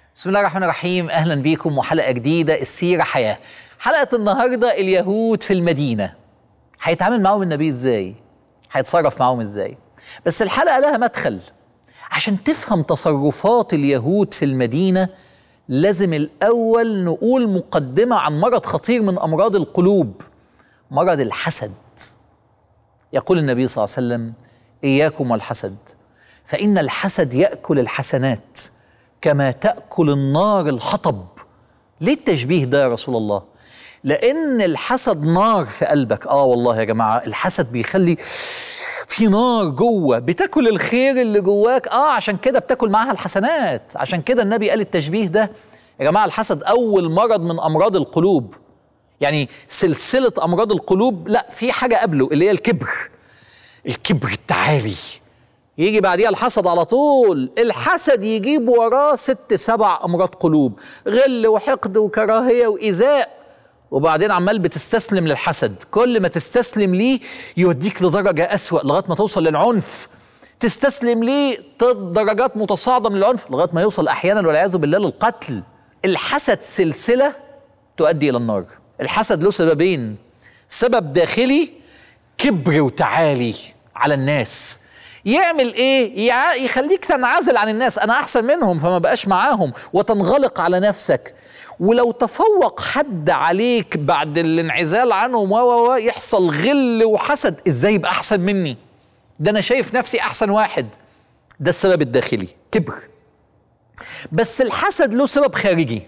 بسم الله الرحمن الرحيم اهلا بيكم وحلقه جديده السيره حياه حلقه النهارده اليهود في المدينه هيتعامل معاهم النبي ازاي هيتصرف معاهم ازاي بس الحلقه لها مدخل عشان تفهم تصرفات اليهود في المدينه لازم الاول نقول مقدمه عن مرض خطير من امراض القلوب مرض الحسد يقول النبي صلى الله عليه وسلم اياكم والحسد فان الحسد ياكل الحسنات كما تاكل النار الحطب ليه التشبيه ده يا رسول الله لان الحسد نار في قلبك اه والله يا جماعه الحسد بيخلي في نار جوه بتاكل الخير اللي جواك اه عشان كده بتاكل معاها الحسنات عشان كده النبي قال التشبيه ده يا جماعه الحسد اول مرض من امراض القلوب يعني سلسله امراض القلوب لا في حاجه قبله اللي هي الكبر الكبر التعالي يجي بعديها الحسد على طول الحسد يجيب وراه ست سبع امراض قلوب غل وحقد وكراهيه وايذاء وبعدين عمال بتستسلم للحسد كل ما تستسلم ليه يوديك لدرجه اسوا لغايه ما توصل للعنف تستسلم ليه درجات متصاعده من العنف لغايه ما يوصل احيانا والعياذ بالله للقتل الحسد سلسله تؤدي الى النار الحسد له سببين سبب داخلي كبر وتعالي على الناس يعمل ايه يع- يخليك تنعزل عن الناس انا احسن منهم فما بقاش معاهم وتنغلق على نفسك ولو تفوق حد عليك بعد الانعزال عنهم و و و يحصل غل وحسد ازاي يبقى احسن مني ده انا شايف نفسي احسن واحد ده السبب الداخلي كبر بس الحسد له سبب خارجي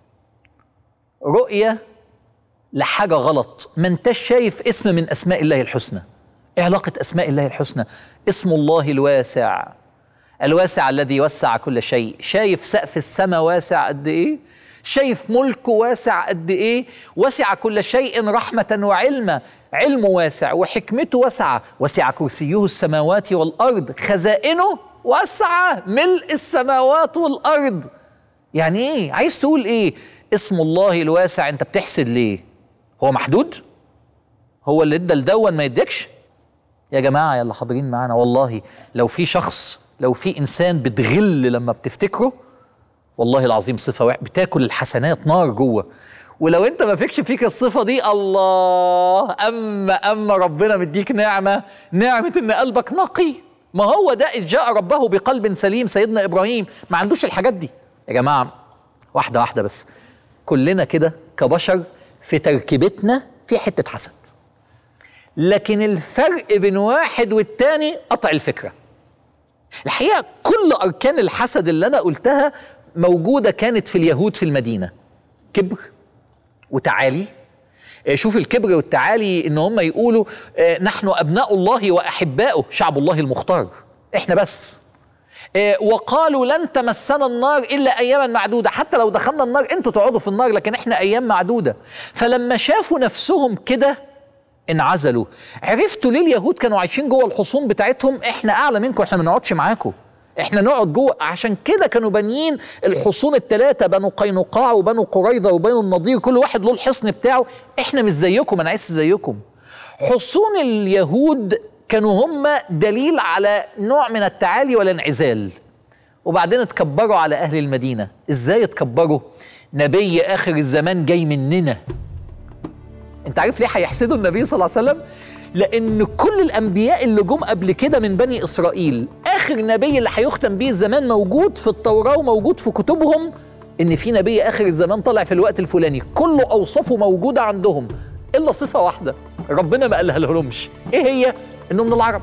رؤيه لحاجه غلط ما انتش شايف اسم من اسماء الله الحسنى ايه علاقه اسماء الله الحسنى اسم الله الواسع الواسع الذي وسع كل شيء شايف سقف السماء واسع قد ايه شايف ملكه واسع قد ايه وسع كل شيء رحمه وعلما علمه واسع وحكمته واسعه وسع كرسيه السماوات والارض خزائنه واسعه ملء السماوات والارض يعني ايه عايز تقول ايه اسم الله الواسع انت بتحسد ليه هو محدود هو اللي ادى لدون ما يديكش يا جماعه يلا حاضرين معانا والله لو في شخص لو في انسان بتغل لما بتفتكره والله العظيم صفه واحد بتاكل الحسنات نار جوه ولو انت ما فيكش فيك الصفه دي الله اما اما ربنا مديك نعمه نعمه ان قلبك نقي ما هو ده اذ جاء ربه بقلب سليم سيدنا ابراهيم ما عندوش الحاجات دي يا جماعه واحده واحده بس كلنا كده كبشر في تركيبتنا في حته حسد لكن الفرق بين واحد والتاني قطع الفكره الحقيقه كل اركان الحسد اللي انا قلتها موجوده كانت في اليهود في المدينه كبر وتعالي آه، شوف الكبر والتعالي ان هم يقولوا آه، نحن ابناء الله واحباؤه شعب الله المختار احنا بس آه، وقالوا لن تمسنا النار الا اياما معدوده حتى لو دخلنا النار انتوا تقعدوا في النار لكن احنا ايام معدوده فلما شافوا نفسهم كده انعزلوا عرفتوا ليه اليهود كانوا عايشين جوه الحصون بتاعتهم احنا اعلى منكم احنا ما نقعدش معاكم احنا نقعد جوه عشان كده كانوا بانيين الحصون الثلاثه بنو قينقاع وبنو قريظه وبنو النضير كل واحد له الحصن بتاعه احنا مش زيكم انا عايز زيكم حصون اليهود كانوا هم دليل على نوع من التعالي والانعزال وبعدين اتكبروا على اهل المدينه ازاي اتكبروا نبي اخر الزمان جاي مننا انت عارف ليه هيحسدوا النبي صلى الله عليه وسلم لان كل الانبياء اللي جم قبل كده من بني اسرائيل اخر نبي اللي هيختم بيه الزمان موجود في التوراه وموجود في كتبهم ان في نبي اخر الزمان طلع في الوقت الفلاني كل اوصافه موجوده عندهم الا صفه واحده ربنا ما قالها لهمش ايه هي انه من العرب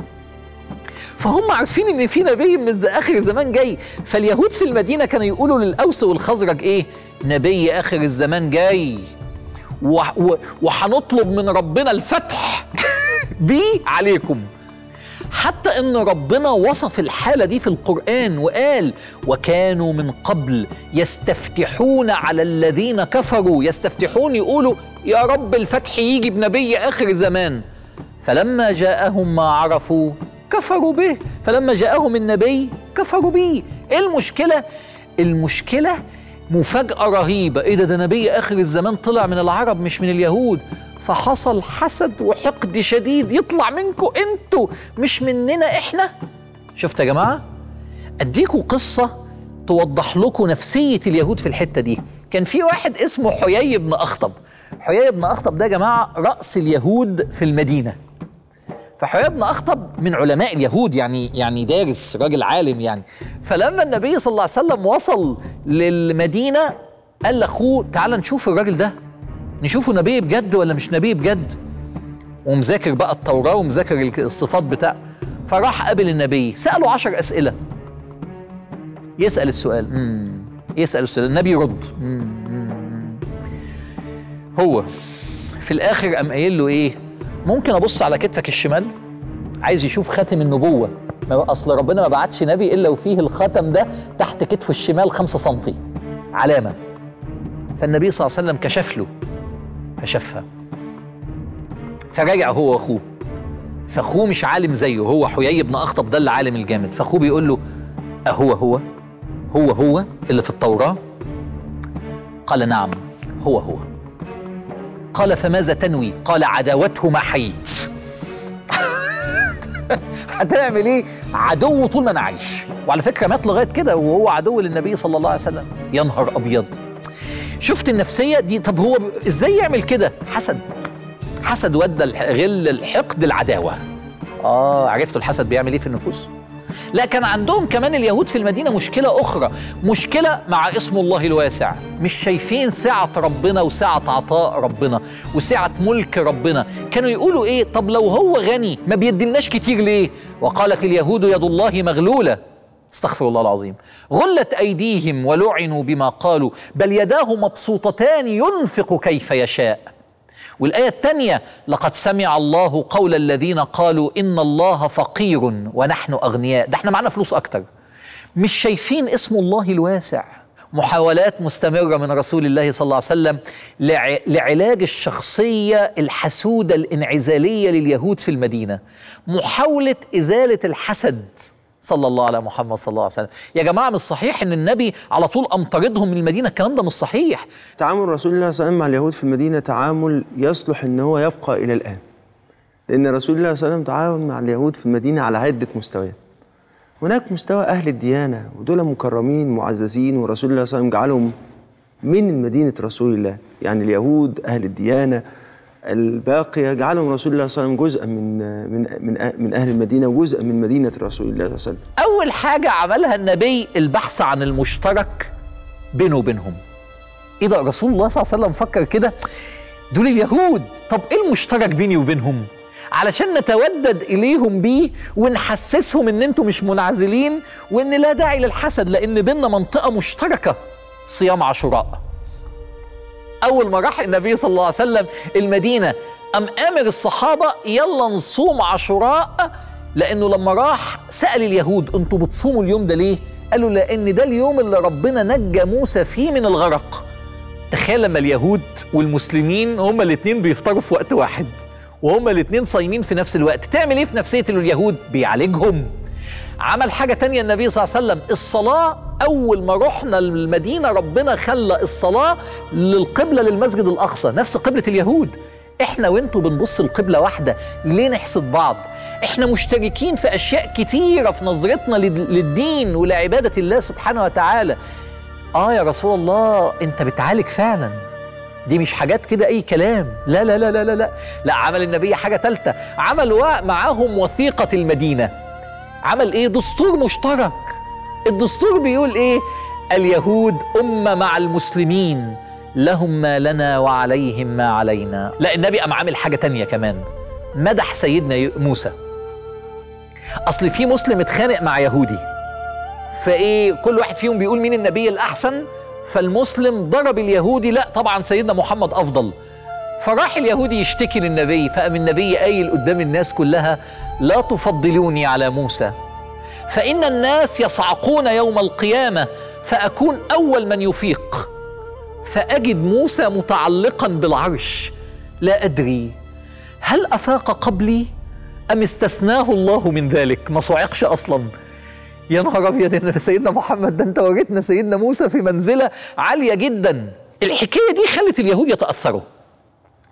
فهم عارفين ان في نبي من ز- اخر الزمان جاي فاليهود في المدينه كانوا يقولوا للاوس والخزرج ايه نبي اخر الزمان جاي و- و- وهنطلب من ربنا الفتح بيه عليكم حتى ان ربنا وصف الحاله دي في القران وقال وكانوا من قبل يستفتحون على الذين كفروا يستفتحون يقولوا يا رب الفتح يجي بنبي اخر زمان فلما جاءهم ما عرفوا كفروا به فلما جاءهم النبي كفروا به ايه المشكله المشكله مفاجاه رهيبه ايه ده ده نبي اخر الزمان طلع من العرب مش من اليهود فحصل حسد وحقد شديد يطلع منكم انتوا مش مننا احنا شفت يا جماعه اديكوا قصه توضح لكم نفسيه اليهود في الحته دي كان في واحد اسمه حيي بن اخطب حيي بن اخطب ده يا جماعه راس اليهود في المدينه فحيي بن اخطب من علماء اليهود يعني يعني دارس راجل عالم يعني فلما النبي صلى الله عليه وسلم وصل للمدينه قال لاخوه تعال نشوف الراجل ده نشوفه نبي بجد ولا مش نبي بجد ومذاكر بقى التوراه ومذاكر الصفات بتاع فراح قابل النبي ساله عشر اسئله يسال السؤال مم. يسال السؤال النبي يرد مم. مم. هو في الاخر قام قايل له ايه ممكن ابص على كتفك الشمال عايز يشوف خاتم النبوه ما اصل ربنا ما بعتش نبي الا وفيه الخاتم ده تحت كتفه الشمال خمسة سنتي علامه فالنبي صلى الله عليه وسلم كشف له فشافها فرجع هو واخوه فاخوه مش عالم زيه هو حيي بن اخطب ده اللي عالم الجامد فاخوه بيقول له اهو هو هو هو اللي في التوراه قال نعم هو هو قال فماذا تنوي قال عداوته ما حييت هتعمل ايه عدو طول ما انا عايش وعلى فكره مات لغايه كده وهو عدو للنبي صلى الله عليه وسلم يا نهار ابيض شفت النفسيه دي طب هو ازاي يعمل كده حسد حسد ودى غل الحقد العداوه اه عرفتوا الحسد بيعمل ايه في النفوس لا كان عندهم كمان اليهود في المدينه مشكله اخرى مشكله مع اسم الله الواسع مش شايفين سعه ربنا وسعه عطاء ربنا وسعه ملك ربنا كانوا يقولوا ايه طب لو هو غني ما بيديناش كتير ليه وقالت اليهود يد الله مغلوله استغفر الله العظيم غلت ايديهم ولعنوا بما قالوا بل يداه مبسوطتان ينفق كيف يشاء والآية الثانية لقد سمع الله قول الذين قالوا إن الله فقير ونحن أغنياء ده احنا معنا فلوس أكتر مش شايفين اسم الله الواسع محاولات مستمرة من رسول الله صلى الله عليه وسلم لع... لعلاج الشخصية الحسودة الانعزالية لليهود في المدينة محاولة إزالة الحسد صلى الله على محمد صلى الله عليه وسلم يا جماعة مش صحيح ان النبي على طول قام طاردهم من المدينة الكلام ده مش صحيح تعامل رسول الله صلى الله عليه وسلم مع اليهود في المدينة تعامل يصلح ان هو يبقى الى الان لان رسول الله صلى الله عليه وسلم تعامل مع اليهود في المدينة على عدة مستويات هناك مستوى اهل الديانة ودول مكرمين معززين ورسول الله صلى الله عليه وسلم جعلهم من مدينة رسول الله يعني اليهود اهل الديانة الباقية جعلهم رسول الله صلى الله عليه وسلم جزءا من من من من اهل المدينه وجزءا من مدينه رسول الله صلى الله عليه وسلم. اول حاجه عملها النبي البحث عن المشترك بينه وبينهم. ايه ده رسول الله صلى الله عليه وسلم فكر كده دول اليهود طب ايه المشترك بيني وبينهم؟ علشان نتودد اليهم بيه ونحسسهم ان انتم مش منعزلين وان لا داعي للحسد لان بيننا منطقه مشتركه صيام عاشوراء. اول ما راح النبي صلى الله عليه وسلم المدينه قام امر الصحابه يلا نصوم عاشوراء لانه لما راح سال اليهود انتوا بتصوموا اليوم ده ليه قالوا لان ده اليوم اللي ربنا نجى موسى فيه من الغرق تخيل لما اليهود والمسلمين هما الاثنين بيفطروا في وقت واحد وهما الاثنين صايمين في نفس الوقت تعمل ايه في نفسيه اليهود بيعالجهم عمل حاجة تانية النبي صلى الله عليه وسلم الصلاة أول ما رحنا المدينة ربنا خلى الصلاة للقبلة للمسجد الأقصى نفس قبلة اليهود احنا وانتوا بنبص القبلة واحدة ليه نحسد بعض احنا مشتركين في أشياء كتيرة في نظرتنا للدين ولعبادة الله سبحانه وتعالى آه يا رسول الله أنت بتعالج فعلا دي مش حاجات كده أي كلام لا لا لا لا لا لا, لا عمل النبي حاجة تالتة عمل معاهم وثيقة المدينة عمل ايه دستور مشترك الدستور بيقول ايه اليهود أمة مع المسلمين لهم ما لنا وعليهم ما علينا لا النبي قام عامل حاجة تانية كمان مدح سيدنا موسى أصل في مسلم اتخانق مع يهودي فايه كل واحد فيهم بيقول مين النبي الأحسن فالمسلم ضرب اليهودي لا طبعا سيدنا محمد أفضل فراح اليهودي يشتكي للنبي فقام النبي قايل قدام الناس كلها لا تفضلوني على موسى فإن الناس يصعقون يوم القيامة فأكون أول من يفيق فأجد موسى متعلقا بالعرش لا أدري هل أفاق قبلي أم استثناه الله من ذلك ما صعقش أصلا يا نهار أبيض إن سيدنا محمد ده أنت وريتنا سيدنا موسى في منزلة عالية جدا الحكاية دي خلت اليهود يتأثروا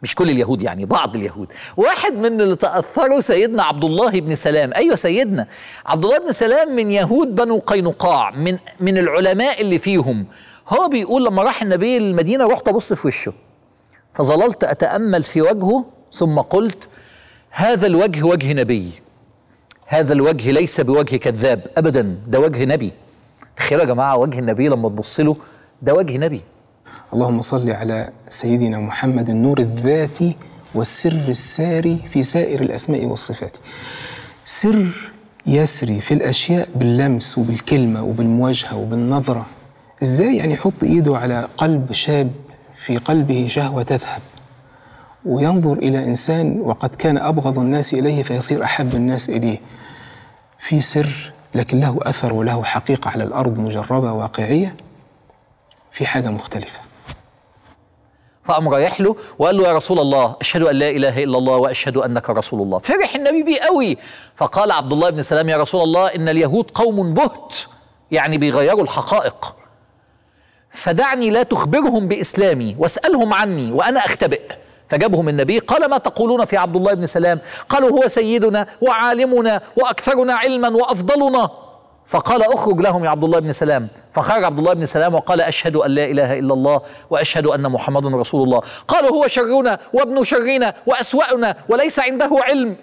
مش كل اليهود يعني بعض اليهود واحد من اللي تاثروا سيدنا عبد الله بن سلام ايوه سيدنا عبد الله بن سلام من يهود بنو قينقاع من من العلماء اللي فيهم هو بيقول لما راح النبي المدينه رحت ابص في وشه فظللت اتامل في وجهه ثم قلت هذا الوجه وجه نبي هذا الوجه ليس بوجه كذاب ابدا ده وجه نبي تخيلوا يا جماعه وجه النبي لما تبص له ده وجه نبي اللهم صل على سيدنا محمد النور الذاتي والسر الساري في سائر الأسماء والصفات سر يسري في الأشياء باللمس وبالكلمة وبالمواجهة وبالنظرة إزاي يعني يحط إيده على قلب شاب في قلبه شهوة تذهب وينظر إلى إنسان وقد كان أبغض الناس إليه فيصير أحب الناس إليه في سر لكن له أثر وله حقيقة على الأرض مجربة واقعية في حاجة مختلفة فقام رايح له وقال له يا رسول الله اشهد ان لا اله الا الله واشهد انك رسول الله فرح النبي بيه قوي فقال عبد الله بن سلام يا رسول الله ان اليهود قوم بهت يعني بيغيروا الحقائق فدعني لا تخبرهم باسلامي واسالهم عني وانا اختبئ فجابهم النبي قال ما تقولون في عبد الله بن سلام قالوا هو سيدنا وعالمنا واكثرنا علما وافضلنا فقال اخرج لهم يا عبد الله بن سلام فخرج عبد الله بن سلام وقال اشهد ان لا اله الا الله واشهد ان محمدا رسول الله قالوا هو شرنا وابن شرنا واسوانا وليس عنده علم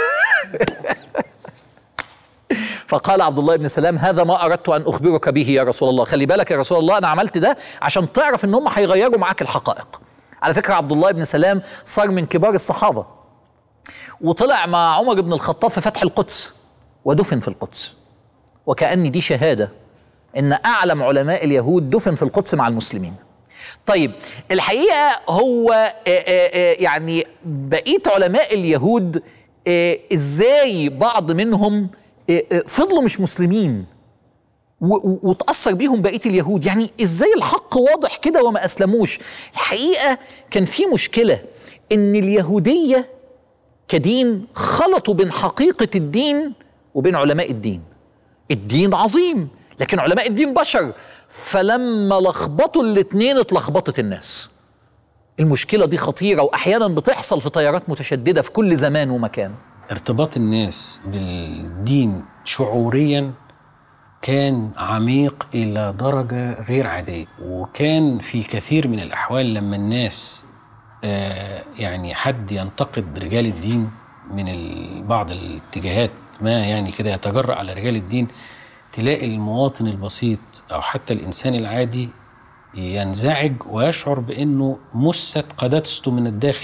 فقال عبد الله بن سلام هذا ما اردت ان اخبرك به يا رسول الله خلي بالك يا رسول الله انا عملت ده عشان تعرف ان هم هيغيروا معاك الحقائق على فكره عبد الله بن سلام صار من كبار الصحابه وطلع مع عمر بن الخطاب في فتح القدس ودفن في القدس وكأن دي شهادة إن أعلم علماء اليهود دفن في القدس مع المسلمين طيب الحقيقة هو آه، آه، آه، يعني بقية علماء اليهود آه، إزاي بعض منهم آه، آه، فضلوا مش مسلمين و- و- وتأثر بيهم بقية اليهود يعني إزاي الحق واضح كده وما أسلموش الحقيقة كان في مشكلة إن اليهودية كدين خلطوا بين حقيقة الدين وبين علماء الدين الدين عظيم لكن علماء الدين بشر فلما لخبطوا الاتنين اتلخبطت الناس المشكلة دي خطيرة وأحيانا بتحصل في تيارات متشددة في كل زمان ومكان ارتباط الناس بالدين شعوريا كان عميق الى درجه غير عاديه وكان في كثير من الاحوال لما الناس آه، يعني حد ينتقد رجال الدين من ال- بعض الاتجاهات ما يعني كده يتجرأ على رجال الدين تلاقي المواطن البسيط او حتى الانسان العادي ينزعج ويشعر بانه مست قداسته من الداخل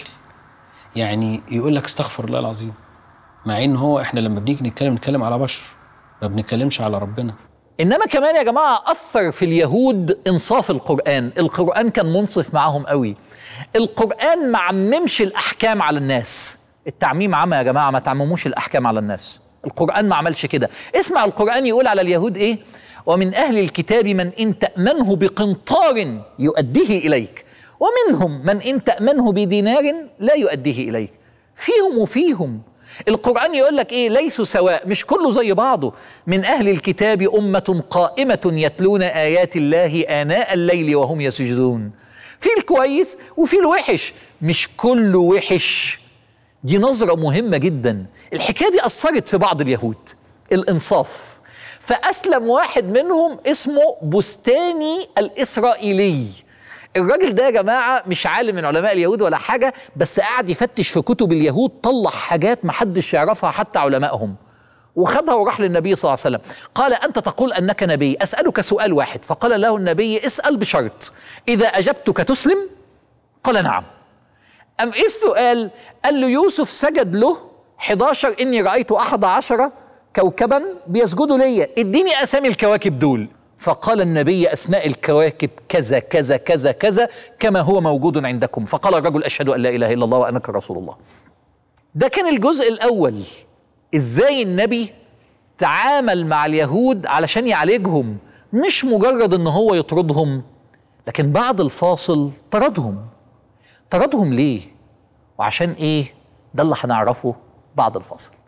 يعني يقول لك استغفر الله العظيم مع ان هو احنا لما بنيجي نتكلم نتكلم على بشر ما بنتكلمش على ربنا إنما كمان يا جماعة أثر في اليهود إنصاف القرآن القرآن كان منصف معاهم قوي القرآن ما عممش الأحكام على الناس التعميم عمى يا جماعة ما تعمموش الأحكام على الناس القرآن ما عملش كده اسمع القرآن يقول على اليهود إيه ومن أهل الكتاب من إن تأمنه بقنطار يؤديه إليك ومنهم من إن تأمنه بدينار لا يؤديه إليك فيهم وفيهم القرآن يقول لك إيه ليسوا سواء مش كله زي بعضه من أهل الكتاب أمة قائمة يتلون آيات الله آناء الليل وهم يسجدون في الكويس وفي الوحش مش كله وحش دي نظرة مهمة جدا الحكاية دي أثرت في بعض اليهود الإنصاف فأسلم واحد منهم اسمه بستاني الإسرائيلي الراجل ده يا جماعة مش عالم من علماء اليهود ولا حاجة بس قاعد يفتش في كتب اليهود طلع حاجات محدش يعرفها حتى علمائهم وخدها وراح للنبي صلى الله عليه وسلم قال أنت تقول أنك نبي أسألك سؤال واحد فقال له النبي اسأل بشرط إذا أجبتك تسلم قال نعم أم إيه السؤال قال له يوسف سجد له 11 إني رأيت أحد عشر كوكبا بيسجدوا ليا اديني أسامي الكواكب دول فقال النبي أسماء الكواكب كذا كذا كذا كذا كما هو موجود عندكم فقال الرجل أشهد أن لا إله إلا الله وأنك رسول الله ده كان الجزء الأول إزاي النبي تعامل مع اليهود علشان يعالجهم مش مجرد ان هو يطردهم لكن بعد الفاصل طردهم طردهم ليه وعشان ايه ده اللي هنعرفه بعد الفاصل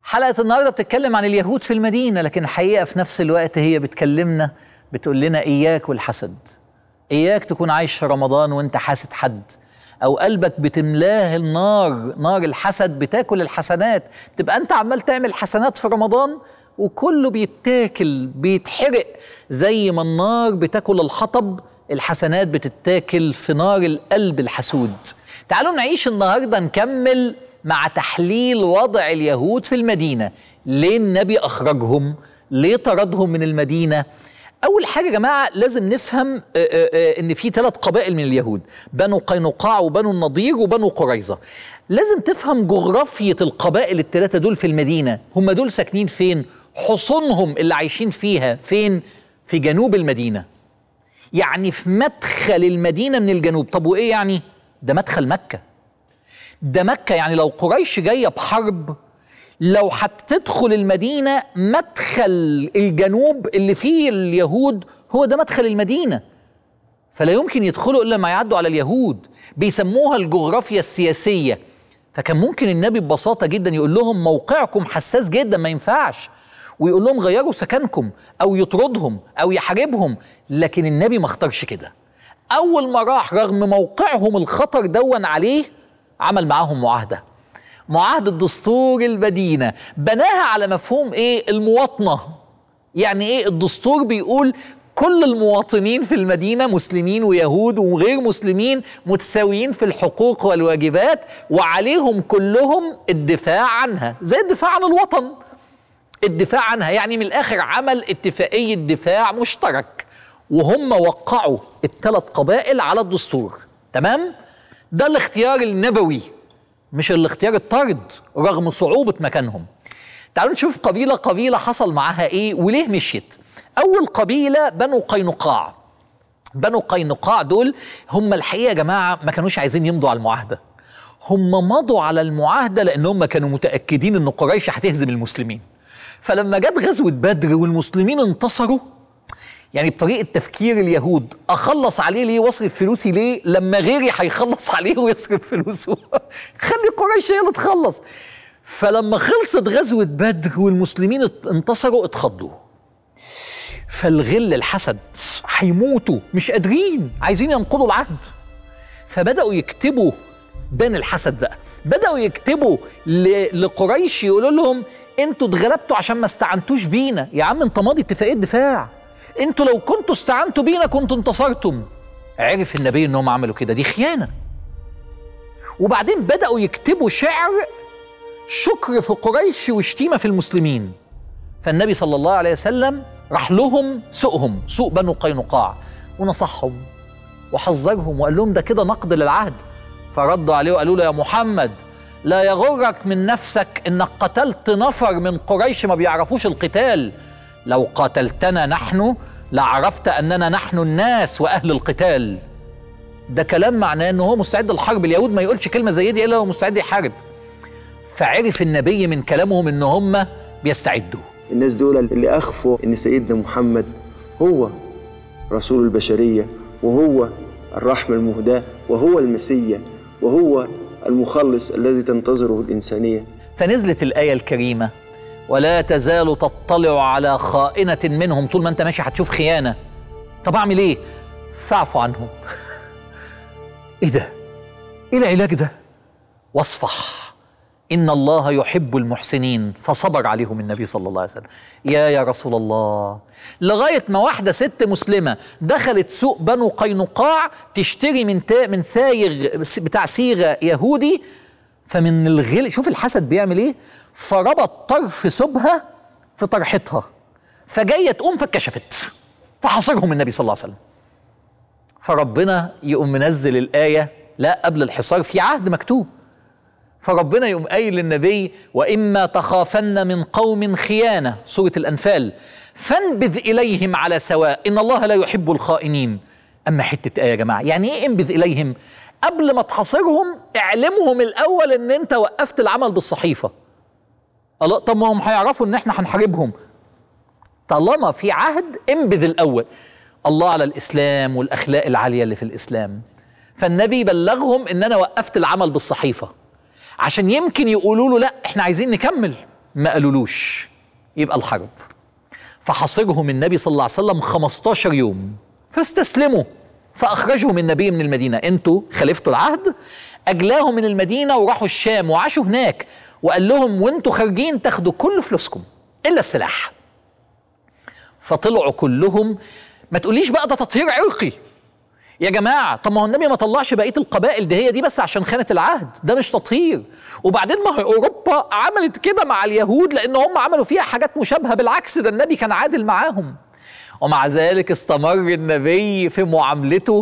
حلقة النهاردة بتتكلم عن اليهود في المدينة لكن الحقيقة في نفس الوقت هي بتكلمنا بتقول لنا إياك والحسد إياك تكون عايش في رمضان وانت حاسد حد أو قلبك بتملاه النار نار الحسد بتاكل الحسنات تبقى أنت عمال تعمل حسنات في رمضان وكله بيتاكل بيتحرق زي ما النار بتاكل الحطب الحسنات بتتاكل في نار القلب الحسود تعالوا نعيش النهارده نكمل مع تحليل وضع اليهود في المدينه ليه النبي اخرجهم ليه طردهم من المدينه اول حاجه يا جماعه لازم نفهم آه، آه، آه، ان في ثلاث قبائل من اليهود بنو قينقاع وبنو النضير وبنو قريظه لازم تفهم جغرافيه القبائل الثلاثه دول في المدينه هم دول ساكنين فين حصونهم اللي عايشين فيها فين في جنوب المدينه يعني في مدخل المدينة من الجنوب طب وإيه يعني؟ ده مدخل مكة ده مكة يعني لو قريش جاية بحرب لو هتدخل المدينة مدخل الجنوب اللي فيه اليهود هو ده مدخل المدينة فلا يمكن يدخلوا إلا ما يعدوا على اليهود بيسموها الجغرافيا السياسية فكان ممكن النبي ببساطة جدا يقول لهم موقعكم حساس جدا ما ينفعش ويقول لهم غيروا سكنكم او يطردهم او يحاربهم لكن النبي ما اختارش كده اول ما راح رغم موقعهم الخطر دون عليه عمل معاهم معاهده معاهده دستور المدينه بناها على مفهوم ايه المواطنه يعني ايه الدستور بيقول كل المواطنين في المدينه مسلمين ويهود وغير مسلمين متساويين في الحقوق والواجبات وعليهم كلهم الدفاع عنها زي الدفاع عن الوطن الدفاع عنها يعني من الاخر عمل اتفاقيه دفاع مشترك وهم وقعوا الثلاث قبائل على الدستور تمام ده الاختيار النبوي مش الاختيار الطرد رغم صعوبه مكانهم تعالوا نشوف قبيله قبيله حصل معاها ايه وليه مشيت اول قبيله بنو قينقاع بنو قينقاع دول هم الحقيقه يا جماعه ما كانوش عايزين يمضوا على المعاهده هم مضوا على المعاهده لانهم كانوا متاكدين ان قريش هتهزم المسلمين فلما جت غزوه بدر والمسلمين انتصروا يعني بطريقه تفكير اليهود اخلص عليه ليه واصرف فلوسي ليه لما غيري هيخلص عليه ويصرف فلوسه خلي قريش هي اللي تخلص فلما خلصت غزوه بدر والمسلمين ات- انتصروا اتخضوا فالغل الحسد هيموتوا مش قادرين عايزين ينقضوا العهد فبداوا يكتبوا بين الحسد بقى بداوا يكتبوا ل- لقريش يقولوا لهم انتوا اتغلبتوا عشان ما استعنتوش بينا يا عم انت ماضي اتفاقيه دفاع انتوا لو كنتوا استعنتوا بينا كنتوا انتصرتم عرف النبي انهم عملوا كده دي خيانه وبعدين بداوا يكتبوا شعر شكر في قريش وشتيمه في المسلمين فالنبي صلى الله عليه وسلم راح لهم سوقهم سوق بنو قينقاع ونصحهم وحذرهم وقال لهم ده كده نقد للعهد فردوا عليه وقالوا له يا محمد لا يغرك من نفسك انك قتلت نفر من قريش ما بيعرفوش القتال لو قاتلتنا نحن لعرفت اننا نحن الناس واهل القتال ده كلام معناه ان هو مستعد للحرب اليهود ما يقولش كلمه زي دي الا هو مستعد يحارب فعرف النبي من كلامهم ان هم بيستعدوا الناس دول اللي أخفوا إن سيدنا محمد هو رسول البشرية وهو الرحمة المهداة وهو المسيا وهو المخلص الذي تنتظره الإنسانية فنزلت الآية الكريمة ولا تزال تطلع على خائنة منهم طول ما أنت ماشي هتشوف خيانة طب أعمل إيه؟ فاعفو عنهم إيه ده؟ إيه العلاج ده؟ واصفح إن الله يحب المحسنين فصبر عليهم النبي صلى الله عليه وسلم يا يا رسول الله لغاية ما واحدة ست مسلمة دخلت سوق بنو قينقاع تشتري من تا من سايغ بتاع صيغة يهودي فمن الغل شوف الحسد بيعمل ايه فربط طرف ثوبها في طرحتها فجايه تقوم فاتكشفت فحاصرهم النبي صلى الله عليه وسلم فربنا يقوم منزل الايه لا قبل الحصار في عهد مكتوب فربنا يقوم قايل للنبي واما تخافن من قوم خيانه سوره الانفال فانبذ اليهم على سواء ان الله لا يحب الخائنين اما حته ايه يا جماعه يعني ايه انبذ اليهم قبل ما تحاصرهم اعلمهم الاول ان انت وقفت العمل بالصحيفه الله طب ما هم هيعرفوا ان احنا هنحاربهم طالما في عهد انبذ الاول الله على الاسلام والاخلاق العاليه اللي في الاسلام فالنبي بلغهم ان انا وقفت العمل بالصحيفه عشان يمكن يقولوا له لا احنا عايزين نكمل ما قالولوش يبقى الحرب فحاصرهم النبي صلى الله عليه وسلم 15 يوم فاستسلموا فاخرجهم النبي من المدينه انتوا خالفتوا العهد اجلاهم من المدينه وراحوا الشام وعاشوا هناك وقال لهم وانتوا خارجين تاخدوا كل فلوسكم الا السلاح فطلعوا كلهم ما تقوليش بقى ده تطهير عرقي يا جماعة طب ما هو النبي ما طلعش بقية القبائل دي هي دي بس عشان خانة العهد ده مش تطهير وبعدين ما هي أوروبا عملت كده مع اليهود لأن هم عملوا فيها حاجات مشابهة بالعكس ده النبي كان عادل معاهم ومع ذلك استمر النبي في معاملته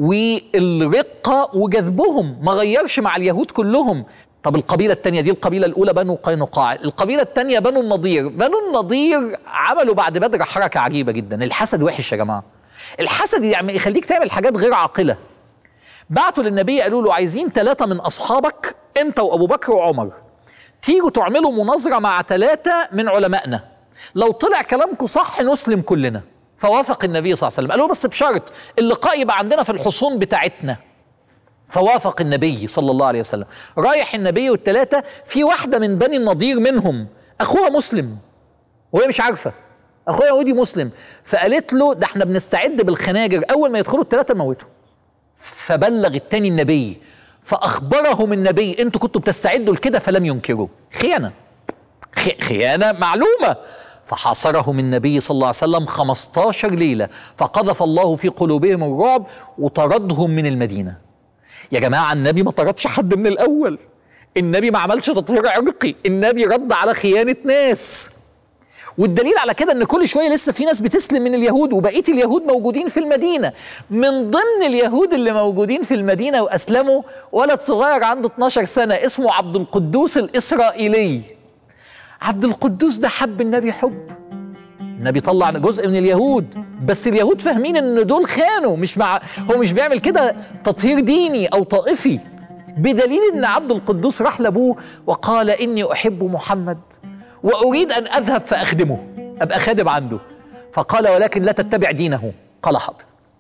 والرقة وجذبهم ما غيرش مع اليهود كلهم طب القبيلة التانية دي القبيلة الأولى بنو قينقاع القبيلة التانية بنو النضير بنو النضير عملوا بعد بدر حركة عجيبة جدا الحسد وحش يا جماعة الحسد يعني يخليك تعمل حاجات غير عاقلة بعتوا للنبي قالوا له عايزين ثلاثة من أصحابك أنت وأبو بكر وعمر تيجوا تعملوا مناظرة مع ثلاثة من علمائنا لو طلع كلامكم صح نسلم كلنا فوافق النبي صلى الله عليه وسلم قال له بس بشرط اللقاء يبقى عندنا في الحصون بتاعتنا فوافق النبي صلى الله عليه وسلم رايح النبي والثلاثة في واحدة من بني النضير منهم أخوها مسلم وهي مش عارفة أخوها يهودي مسلم فقالت له ده احنا بنستعد بالخناجر أول ما يدخلوا الثلاثة موتوا فبلغ التاني النبي فأخبرهم النبي أنتوا كنتوا بتستعدوا لكده فلم ينكروا خيانة خ- خيانة معلومة فحاصرهم النبي صلى الله عليه وسلم 15 ليلة فقذف الله في قلوبهم الرعب وطردهم من المدينة يا جماعة النبي ما طردش حد من الأول النبي ما عملش تطهير عرقي النبي رد على خيانة ناس والدليل على كده ان كل شويه لسه في ناس بتسلم من اليهود وبقيه اليهود موجودين في المدينه من ضمن اليهود اللي موجودين في المدينه واسلموا ولد صغير عنده 12 سنه اسمه عبد القدوس الاسرائيلي عبد القدوس ده حب النبي حب النبي طلع جزء من اليهود بس اليهود فاهمين ان دول خانوا مش مع هو مش بيعمل كده تطهير ديني او طائفي بدليل ان عبد القدوس راح لابوه وقال اني احب محمد واريد ان اذهب فاخدمه ابقى خادم عنده فقال ولكن لا تتبع دينه قال حاضر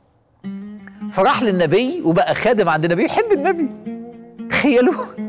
فراح للنبي وبقى خادم عند النبي يحب النبي تخيلوا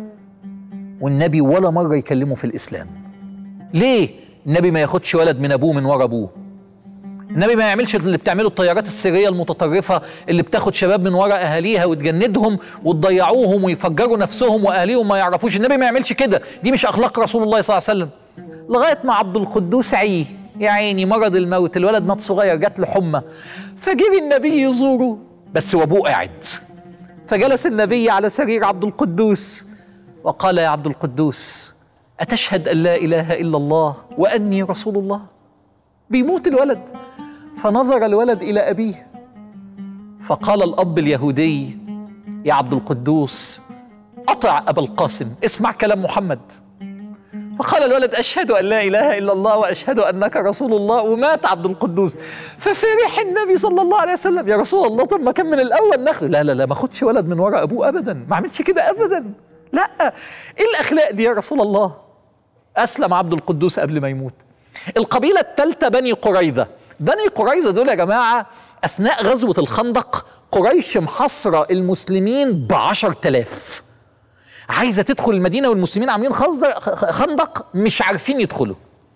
والنبي ولا مره يكلمه في الاسلام ليه النبي ما ياخدش ولد من ابوه من ورا ابوه النبي ما يعملش اللي بتعمله الطيارات السريه المتطرفه اللي بتاخد شباب من ورا اهاليها وتجندهم وتضيعوهم ويفجروا نفسهم واهاليهم ما يعرفوش النبي ما يعملش كده دي مش اخلاق رسول الله صلى الله عليه وسلم لغايه ما عبد القدوس عيه يا عيني مرض الموت الولد مات صغير جات له حمى فجري النبي يزوره بس وابوه قاعد فجلس النبي على سرير عبد القدوس وقال يا عبد القدوس أتشهد أن لا إله إلا الله وأني رسول الله بيموت الولد فنظر الولد إلى أبيه فقال الأب اليهودي يا عبد القدوس أطع أبا القاسم اسمع كلام محمد فقال الولد أشهد أن لا إله إلا الله وأشهد أنك رسول الله ومات عبد القدوس ففرح النبي صلى الله عليه وسلم يا رسول الله طب ما كان من الأول ناخد لا لا لا ما خدش ولد من وراء أبوه أبدا ما عملش كده أبدا لا إيه الأخلاق دي يا رسول الله أسلم عبد القدوس قبل ما يموت القبيلة الثالثة بني قريظة بني قريظة دول يا جماعة أثناء غزوة الخندق قريش محصرة المسلمين بعشر تلاف عايزة تدخل المدينة والمسلمين عاملين خندق خندق مش عارفين يدخلوا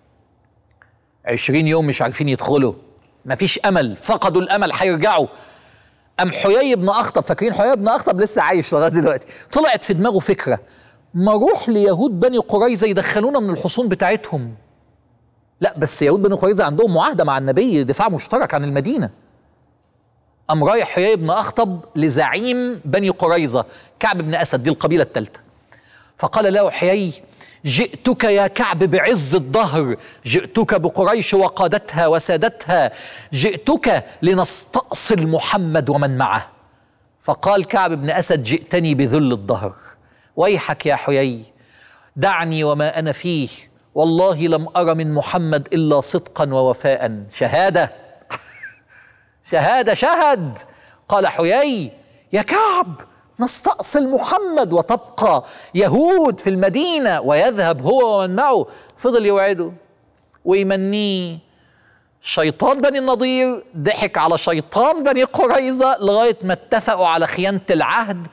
عشرين يوم مش عارفين يدخلوا مفيش أمل فقدوا الأمل هيرجعوا أم حيي بن أخطب فاكرين حيي بن أخطب لسه عايش لغاية دلوقتي طلعت في دماغه فكرة ما اروح ليهود بني قريظه يدخلونا من الحصون بتاعتهم لا بس يهود بني قريظه عندهم معاهده مع النبي دفاع مشترك عن المدينه قام رايح حيي بن اخطب لزعيم بني قريظه كعب بن اسد دي القبيله الثالثه فقال له حيي جئتك يا كعب بعز الظهر جئتك بقريش وقادتها وسادتها جئتك لنستأصل محمد ومن معه فقال كعب بن اسد جئتني بذل الظهر ويحك يا حيي دعني وما انا فيه والله لم ار من محمد الا صدقا ووفاء شهاده شهاده شهد قال حيي يا كعب نستأصل محمد وتبقى يهود في المدينة ويذهب هو ومن معه فضل يوعده ويمنيه شيطان بني النضير ضحك على شيطان بني قريظة لغاية ما اتفقوا على خيانة العهد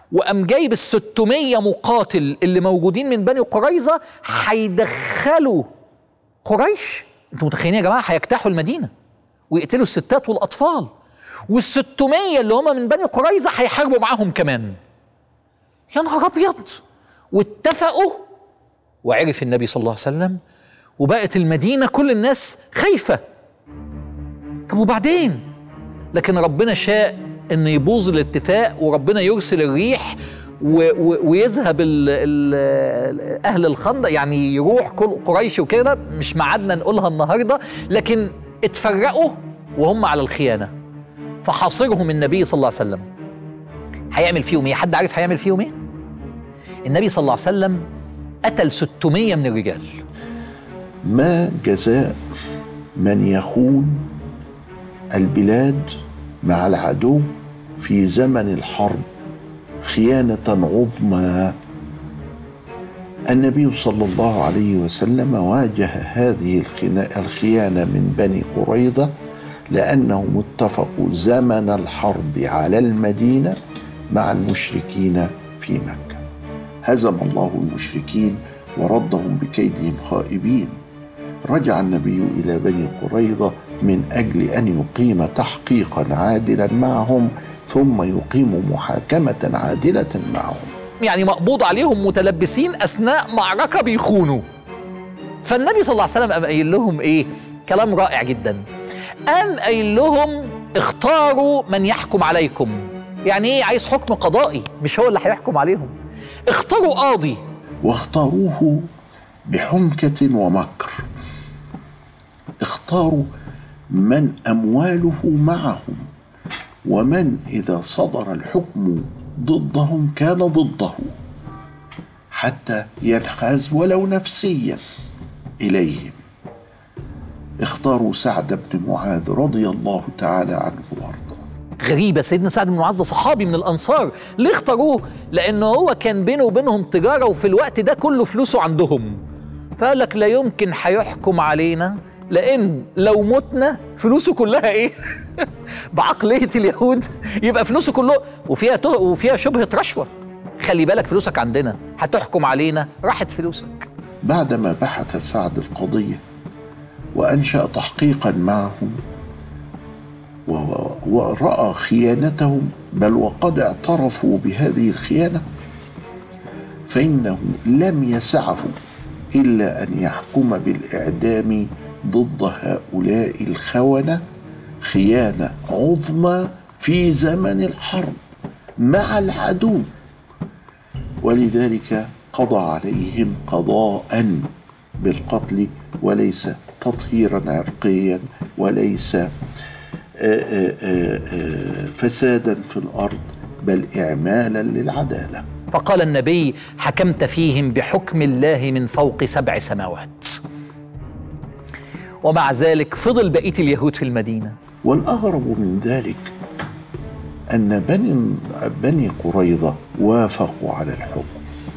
وقام جايب ال 600 مقاتل اللي موجودين من بني قريظه هيدخلوا قريش انتوا متخيلين يا جماعه هيجتاحوا المدينه ويقتلوا الستات والاطفال وال 600 اللي هم من بني قريظه هيحاربوا معاهم كمان يا نهار ابيض واتفقوا وعرف النبي صلى الله عليه وسلم وبقت المدينه كل الناس خايفه طب وبعدين لكن ربنا شاء ان يبوظ الاتفاق وربنا يرسل الريح و و ويذهب ال ال اهل الخندق يعني يروح كل قريش وكده مش معادنا نقولها النهارده لكن اتفرقوا وهم على الخيانه فحاصرهم النبي صلى الله عليه وسلم هيعمل فيهم ايه حد عارف هيعمل فيهم ايه النبي صلى الله عليه وسلم قتل 600 من الرجال ما جزاء من يخون البلاد مع العدو في زمن الحرب خيانة عظمى النبي صلى الله عليه وسلم واجه هذه الخنا- الخيانة من بني قريظة لأنهم اتفقوا زمن الحرب على المدينة مع المشركين في مكة هزم الله المشركين وردهم بكيدهم خائبين رجع النبي إلى بني قريظة من أجل أن يقيم تحقيقا عادلا معهم ثم يقيم محاكمة عادلة معهم يعني مقبوض عليهم متلبسين اثناء معركه بيخونوا فالنبي صلى الله عليه وسلم قام قايل لهم ايه كلام رائع جدا قام قايل لهم اختاروا من يحكم عليكم يعني ايه عايز حكم قضائي مش هو اللي هيحكم عليهم اختاروا قاضي واختاروه بحنكة ومكر اختاروا من أمواله معهم ومن إذا صدر الحكم ضدهم كان ضده حتى ينحاز ولو نفسيا إليهم اختاروا سعد بن معاذ رضي الله تعالى عنه وارضاه غريبة سيدنا سعد بن معاذ ده صحابي من الأنصار ليه اختاروه؟ لأنه هو كان بينه وبينهم تجارة وفي الوقت ده كله فلوسه عندهم فقال لك لا يمكن هيحكم علينا لأن لو متنا فلوسه كلها إيه؟ بعقلية اليهود يبقى فلوسه كله وفيها ته- وفيها شبهة رشوة خلي بالك فلوسك عندنا هتحكم علينا راحت فلوسك بعدما بحث سعد القضية وأنشأ تحقيقا معهم و- ورأى خيانتهم بل وقد اعترفوا بهذه الخيانة فإنه لم يسعه إلا أن يحكم بالإعدام ضد هؤلاء الخونة خيانة عظمى في زمن الحرب مع العدو ولذلك قضى عليهم قضاء بالقتل وليس تطهيرا عرقيا وليس آه، آه، آه، آه، فسادا في الارض بل اعمالا للعداله فقال النبي حكمت فيهم بحكم الله من فوق سبع سماوات ومع ذلك فضل بقية اليهود في المدينة والاغرب من ذلك ان بني بني قريظه وافقوا على الحكم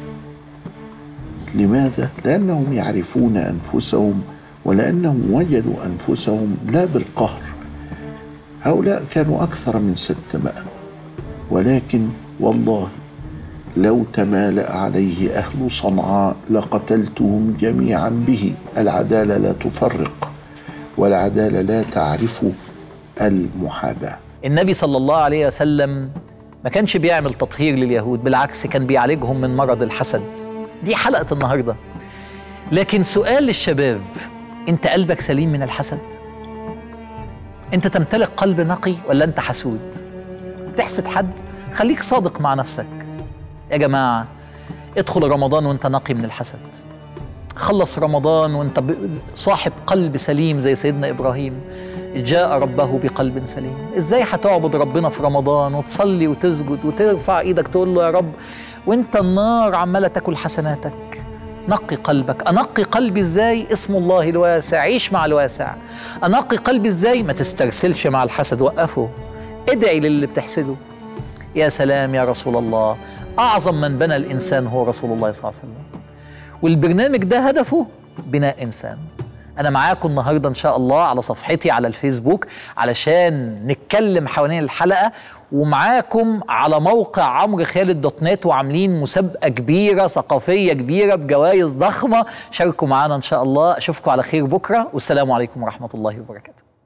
لماذا لانهم يعرفون انفسهم ولانهم وجدوا انفسهم لا بالقهر هؤلاء كانوا اكثر من ستمائه ولكن والله لو تمالأ عليه أهل صنعاء لقتلتهم جميعا به العدالة لا تفرق والعدالة لا تعرف المحاباة النبي صلى الله عليه وسلم ما كانش بيعمل تطهير لليهود بالعكس كان بيعالجهم من مرض الحسد دي حلقة النهاردة لكن سؤال للشباب انت قلبك سليم من الحسد انت تمتلك قلب نقي ولا انت حسود تحسد حد خليك صادق مع نفسك يا جماعة ادخل رمضان وانت نقي من الحسد خلص رمضان وانت ب- صاحب قلب سليم زي سيدنا ابراهيم جاء ربه بقلب سليم ازاي هتعبد ربنا في رمضان وتصلي وتسجد وترفع ايدك تقول له يا رب وانت النار عماله تاكل حسناتك نقي قلبك انقي قلبي ازاي اسم الله الواسع عيش مع الواسع انقي قلبي ازاي ما تسترسلش مع الحسد وقفه ادعي للي بتحسده يا سلام يا رسول الله اعظم من بنى الانسان هو رسول الله صلى الله عليه وسلم والبرنامج ده هدفه بناء انسان انا معاكم النهارده ان شاء الله على صفحتي على الفيسبوك علشان نتكلم حوالين الحلقه ومعاكم على موقع عمرو خالد دوت نت وعاملين مسابقه كبيره ثقافيه كبيره بجوائز ضخمه شاركوا معانا ان شاء الله اشوفكم على خير بكره والسلام عليكم ورحمه الله وبركاته